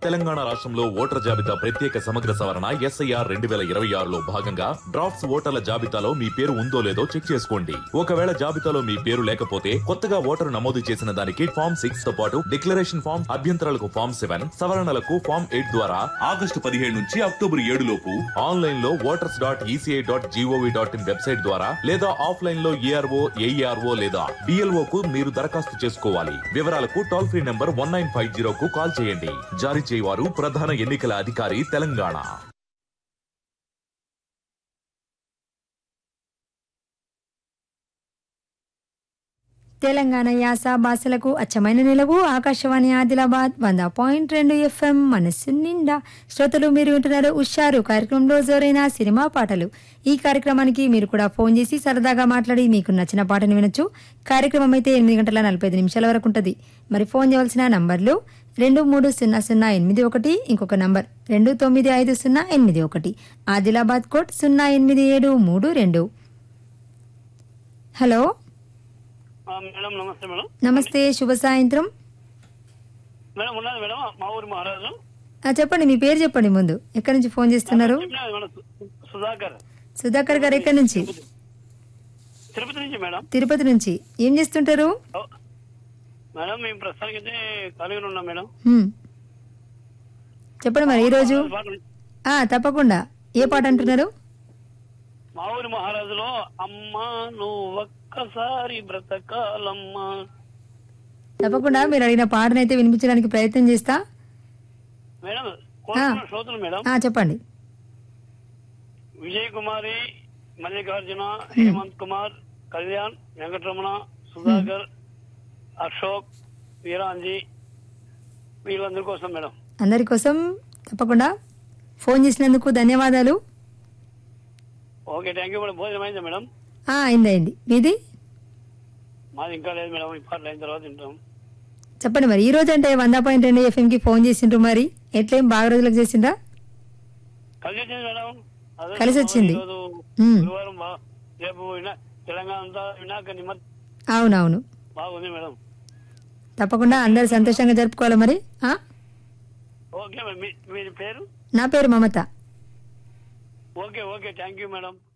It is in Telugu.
తెలంగాణ రాష్ట్రంలో ఓటర్ జాబితా ప్రత్యేక సమగ్ర సవరణ ఎస్ఐఆర్ రెండు వేల ఇరవై ఆరులో భాగంగా డ్రాఫ్ట్స్ ఓటర్ల జాబితాలో మీ పేరు ఉందో లేదో చెక్ చేసుకోండి ఒకవేళ జాబితాలో మీ పేరు లేకపోతే కొత్తగా ఓటరు నమోదు చేసిన దానికి ఫామ్ సిక్స్ తో పాటు డిక్లరేషన్ ఫామ్ అభ్యంతరాలకు ఫామ్ సెవెన్ సవరణలకు ఫామ్ ఎయిట్ ద్వారా ఆగస్టు పదిహేడు నుంచి అక్టోబర్ ఏడు లోపు ఆన్లైన్ లో voters dot ECI dot GOV dot in website ద్వారా లేదా ఆఫ్లైన్ లో ఏఆర్ఓ ఏఈఆర్ఓ లేదా డిఎల్ఓ కు మీరు దరఖాస్తు చేసుకోవాలి వివరాలకు toll free number one nine five zero కు కాల్ చేయండి జారీ చేయవారు ప్రధాన ఎన్నికల అధికారి తెలంగాణ తెలంగాణ యాస భాషలకు అచ్చమైన నిలవు ఆకాశవాణి ఆదిలాబాద్ వంద పాయింట్ రెండు ఎఫ్ఎం మనస్సు నిండా శ్రోతలు మీరు వింటున్నారు ఉషారు కార్యక్రమంలో జోరైన సినిమా పాటలు ఈ కార్యక్రమానికి మీరు కూడా ఫోన్ చేసి సరదాగా మాట్లాడి మీకు నచ్చిన పాటను వినొచ్చు కార్యక్రమం అయితే ఎనిమిది గంటల నలభై ఐదు నిమిషాల వరకు ఉంటుంది మరి ఫోన్ చేయవలసిన నంబర్లు రెండు మూడు సున్నా సున్నా ఎనిమిది ఒకటి ఇంకొక నంబర్ రెండు తొమ్మిది ఐదు సున్నా ఎనిమిది ఒకటి ఆదిలాబాద్ కోడ్ సున్నా ఎనిమిది ఏడు మూడు రెండు హలో ఆ, మేడం నమస్తే మేడం నమస్తే శుభ సాయంత్రం మేడం ఉన్నది మేడం మా ఊరి మహారాజు ఆ, చెప్పండి మీ పేరు చెప్పండి ముందు ఎక్కడి నుంచి ఫోన్ చేస్తున్నారు చెప్పినది మేడం సు- సుధాకర్ సుధాకర్ గారు ఎక్కడి నుంచి తిరుపతి నుంచి మేడం తిరుపతి నుంచి ఏం చేస్తుంటారు ఓ, మేడం మేము ప్రస్తుతానికి అయితే ఖాళీగా ఉన్నాం మేడం హ్మ్. చెప్పండి మరి ఈరోజు పాటలు- ఆ, తప్పకుండా ఏ పాట అంటున్నారు మా ఊరి మహారాజులో అమ్మ నువ్వు ఒక్కసారి బ్రతకాలమ్మా తప్పకుండా మీరు అడిగిన పాటనైతే వినిపించడానికి ప్రయత్నం చేస్తా మేడం కోరుకున్న శ్రోతలు మేడం ఆ, చెప్పండి విజయ్ కుమారి మల్లికార్జున హేమంత్ కుమార్ కళ్యాణ్ వెంకటరమణ సుధాకర్ అశోక్ వీరాంజీ వీళ్ళందరి కోసం మేడం అందరి కోసం తప్పకుండా ఫోన్ చేసినందుకు ధన్యవాదాలు ఓకే థ్యాంక్ యూ మేడం భోజనం అయిందా మేడం ఆ, అయింది అయింది మీది మాది ఇంకా లేదు మేడం ఈ పాటలు అయిన తర్వాత తింటాం చెప్పండి మరి ఈ రోజు అంటే వంద పాయింట్ రెండు ఎఫ్ఎంకి ఫోన్ చేసిండ్రు మరి ఎట్లేం బాగా రోజులకు చేసిండ్రా కలిసి వచ్చింది మేడం అదే కలిసి వచ్చింది. ఈరోజు ఉమ్. గురువారం బా- రేపు వినా- తెలంగాణ అంతా వినాక నిమత్ అవునవును బాగుంది మేడం తప్పకుండా అందరు సంతోషంగా జరుపుకోవాలి మరి ఆ? ఓకే మేడం మీ- మీ పేరు నా పేరు Mamata okay okay thank you madam